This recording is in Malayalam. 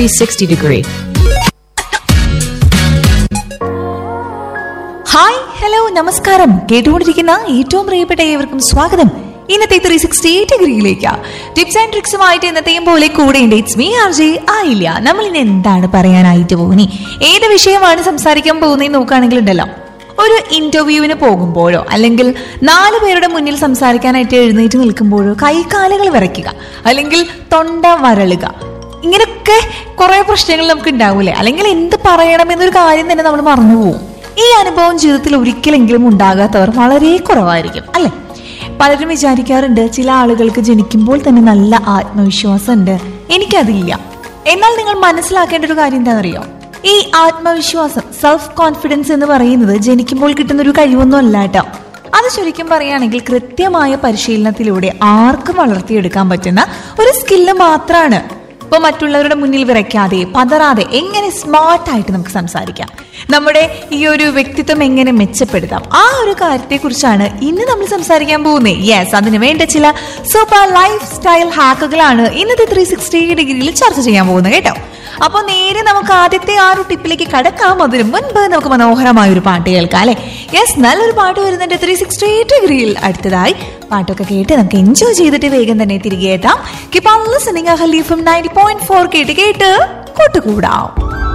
360 degree. ഹായ് ഹലോ നമസ്കാരം കേട്ടുകൊണ്ടിരിക്കുന്ന ഏറ്റവും പ്രിയപ്പെട്ട ഏവർക്കും സ്വാഗതം ഇന്നത്തെ ത്രീ സിക്സ്റ്റി ഡിഗ്രിയിലേക്ക് ടിപ്സ് ആൻഡ് ട്രിക്സുമായിട്ട് ഇന്നത്തെയും പോലെ കൂടെ ഉണ്ട് ഇറ്റ്സ് മീ ആർ ജെ ആയില്ല നമ്മൾ ഇന്ന് എന്താണ് പറയാനായിട്ട് പോകുന്നത് ഏത് വിഷയമാണ് സംസാരിക്കാൻ പോകുന്നതെന്ന് നോക്കുകയാണെങ്കിൽ ഉണ്ടല്ലോ ഒരു ഇന്റർവ്യൂവിന് പോകുമ്പോഴോ അല്ലെങ്കിൽ നാല് പേരുടെ മുന്നിൽ സംസാരിക്കാനായിട്ട് എഴുന്നേറ്റ് നിൽക്കുമ്പോഴോ കൈകാലുകൾ വിറയ്ക്കുക അല്ലെങ്കിൽ തൊണ്ട വരളുക ഇങ്ങനെയൊക്കെ കുറെ പ്രശ്നങ്ങൾ നമുക്ക് ഉണ്ടാവൂലേ അല്ലെങ്കിൽ എന്ത് പറയണം എന്നൊരു കാര്യം തന്നെ നമ്മൾ മറന്നു പോകും ഈ അനുഭവം ജീവിതത്തിൽ ഒരിക്കലെങ്കിലും ഉണ്ടാകാത്തവർ വളരെ കുറവായിരിക്കും അല്ലെ പലരും വിചാരിക്കാറുണ്ട് ചില ആളുകൾക്ക് ജനിക്കുമ്പോൾ തന്നെ നല്ല ആത്മവിശ്വാസം ഉണ്ട് എനിക്കതില്ല എന്നാൽ നിങ്ങൾ മനസ്സിലാക്കേണ്ട ഒരു കാര്യം എന്താണെന്നറിയോ ഈ ആത്മവിശ്വാസം സെൽഫ് കോൺഫിഡൻസ് എന്ന് പറയുന്നത് ജനിക്കുമ്പോൾ കിട്ടുന്ന ഒരു കഴിവൊന്നും അല്ല കേട്ടോ അത് ശരിക്കും പറയുകയാണെങ്കിൽ കൃത്യമായ പരിശീലനത്തിലൂടെ ആർക്കും വളർത്തിയെടുക്കാൻ പറ്റുന്ന ഒരു സ്കില്ല് മാത്രമാണ് ഇപ്പൊ മറ്റുള്ളവരുടെ മുന്നിൽ വിറയ്ക്കാതെ പതറാതെ എങ്ങനെ സ്മാർട്ട് ആയിട്ട് നമുക്ക് സംസാരിക്കാം നമ്മുടെ ഈ ഒരു വ്യക്തിത്വം എങ്ങനെ മെച്ചപ്പെടുത്താം ആ ഒരു കാര്യത്തെ കുറിച്ചാണ് ഇന്ന് നമ്മൾ സംസാരിക്കാൻ പോകുന്നത് യെസ് അതിന് വേണ്ട ചില സൂപ്പർ ലൈഫ് സ്റ്റൈൽ ഹാക്കുകളാണ് ഇന്നത്തെ ത്രീ സിക്സ്റ്റി ഡിഗ്രിയിൽ ചർച്ച ചെയ്യാൻ പോകുന്നത് കേട്ടോ അപ്പൊ നേരെ നമുക്ക് ആദ്യത്തെ ആ ഒരു ടിപ്പിലേക്ക് കടക്കാം അതിന് മുൻപ് നമുക്ക് മനോഹരമായ ഒരു പാട്ട് കേൾക്കാം അല്ലെ യെസ് നല്ലൊരു പാട്ട് വരുന്നുണ്ട് ത്രീ സിക്സ്റ്റി ഡിഗ്രിയിൽ അടുത്തതായി പാട്ടൊക്കെ കേട്ട് നമുക്ക് എൻജോയ് ചെയ്തിട്ട് വേഗം തന്നെ തിരികെ എത്താം കിപ്പ് ലിസണിങ് ഹലീഫും നയൻറ്റി പോയിന്റ് ഫോർ കേട്ട് കേട്ട് കൂട്ടുകൂടാം